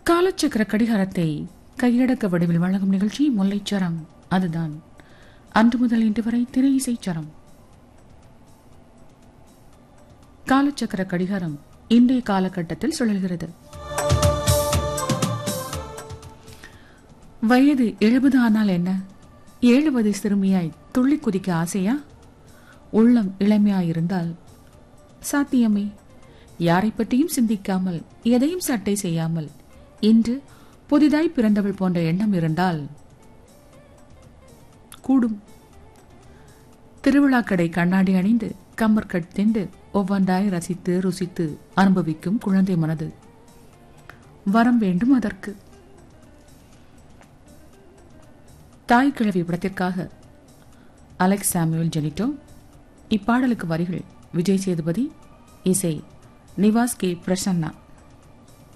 காலச்சக்கர கடிகாரத்தை கையடக்க வடிவில் வழங்கும் நிகழ்ச்சி முல்லைச்சரம் அதுதான் அன்று முதல் இன்று வரை திரை இசைச்சரம் காலச்சக்கர கடிகாரம் இன்றைய காலகட்டத்தில் சுழல்கிறது வயது எழுபது ஆனால் என்ன ஏழுவது சிறுமியாய் துள்ளி குதிக்க ஆசையா உள்ளம் இளமையாயிருந்தால் சாத்தியமே யாரை பற்றியும் சிந்திக்காமல் எதையும் சட்டை செய்யாமல் இன்று புதிதாய் பிறந்தவள் போன்ற எண்ணம் இருந்தால் கூடும் திருவிழாக்கடை கண்ணாடி அணிந்து கம்மர்கட் திண்டு ஒவ்வொன்றாய் ரசித்து ருசித்து அனுபவிக்கும் குழந்தை மனது வரம் வேண்டும் அதற்கு தாய் கிழவி படத்திற்காக அலெக்ஸ் சாமுவேல் ஜெனிட்டோ இப்பாடலுக்கு வரிகள் விஜய் சேதுபதி இசை நிவாஸ் கே பிரசன்னா